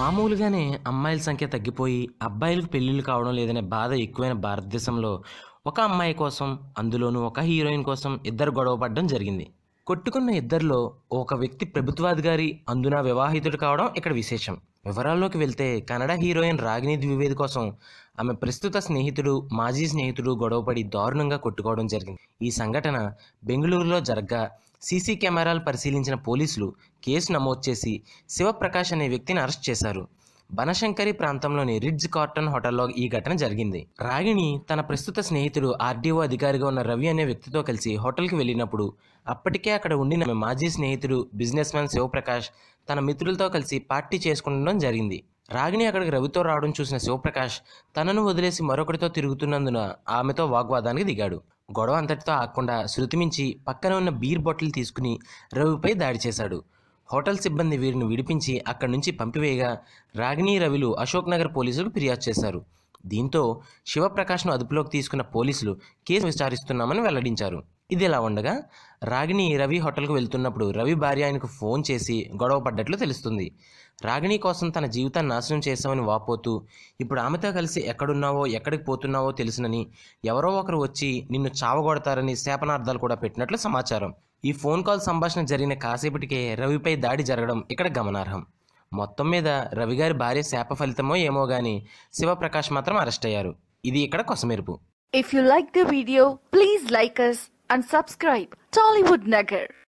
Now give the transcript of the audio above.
మామూలుగానే అమ్మాయిల సంఖ్య తగ్గిపోయి అబ్బాయిలకు పెళ్ళిళ్ళు కావడం లేదనే బాధ ఎక్కువైన భారతదేశంలో ఒక అమ్మాయి కోసం అందులోనూ ఒక హీరోయిన్ కోసం ఇద్దరు గొడవ పడడం జరిగింది కొట్టుకున్న ఇద్దరిలో ఒక వ్యక్తి ప్రభుత్వాధికారి అందున వివాహితుడు కావడం ఇక్కడ విశేషం వివరాల్లోకి వెళ్తే కన్నడ హీరోయిన్ రాగిణి ద్వివేది కోసం ఆమె ప్రస్తుత స్నేహితుడు మాజీ స్నేహితుడు గొడవపడి దారుణంగా కొట్టుకోవడం జరిగింది ఈ సంఘటన బెంగళూరులో జరగ్గా సీసీ కెమెరాలు పరిశీలించిన పోలీసులు కేసు నమోదు చేసి శివప్రకాష్ అనే వ్యక్తిని అరెస్ట్ చేశారు బనశంకరి ప్రాంతంలోని రిడ్జ్ కార్టన్ హోటల్లో ఈ ఘటన జరిగింది రాగిణి తన ప్రస్తుత స్నేహితుడు ఆర్డీఓ అధికారిగా ఉన్న రవి అనే వ్యక్తితో కలిసి హోటల్కి వెళ్ళినప్పుడు అప్పటికే అక్కడ ఉండిన ఆమె మాజీ స్నేహితుడు బిజినెస్ మ్యాన్ శివప్రకాష్ తన మిత్రులతో కలిసి పార్టీ చేసుకుండడం జరిగింది రాగిణి అక్కడికి రవితో రావడం చూసిన శివప్రకాష్ తనను వదిలేసి మరొకరితో తిరుగుతున్నందున ఆమెతో వాగ్వాదానికి దిగాడు గొడవ అంతటితో ఆగకుండా శృతి మించి పక్కన ఉన్న బీర్ బాటిల్ తీసుకుని రవిపై దాడి చేశాడు హోటల్ సిబ్బంది వీరిని విడిపించి అక్కడి నుంచి పంపివేయగా రాగిణి రవిలు అశోక్ నగర్ పోలీసులకు ఫిర్యాదు చేశారు దీంతో శివప్రకాష్ను అదుపులోకి తీసుకున్న పోలీసులు కేసు విచారిస్తున్నామని వెల్లడించారు ఇది ఇలా ఉండగా రాగిణి రవి హోటల్కు వెళ్తున్నప్పుడు రవి భార్య ఆయనకు ఫోన్ చేసి గొడవ పడ్డట్లు తెలుస్తుంది రాగిణి కోసం తన జీవితాన్ని నాశనం చేశామని వాపోతూ ఇప్పుడు ఆమెతో కలిసి ఎక్కడున్నావో ఎక్కడికి పోతున్నావో తెలుసునని ఎవరో ఒకరు వచ్చి నిన్ను చావగొడతారని శాపనార్థాలు కూడా పెట్టినట్లు సమాచారం ఈ ఫోన్ కాల్ సంభాషణ జరిగిన కాసేపటికే రవిపై దాడి జరగడం ఇక్కడ గమనార్హం మొత్తం మీద రవి గారి భార్య శాప ఫలితమో ఏమో గాని శివప్రకాష్ మాత్రం అరెస్ట్ అయ్యారు ఇది ఇక్కడ కొసమెరుపు If you like the video, please like us and subscribe Tollywood Nagar.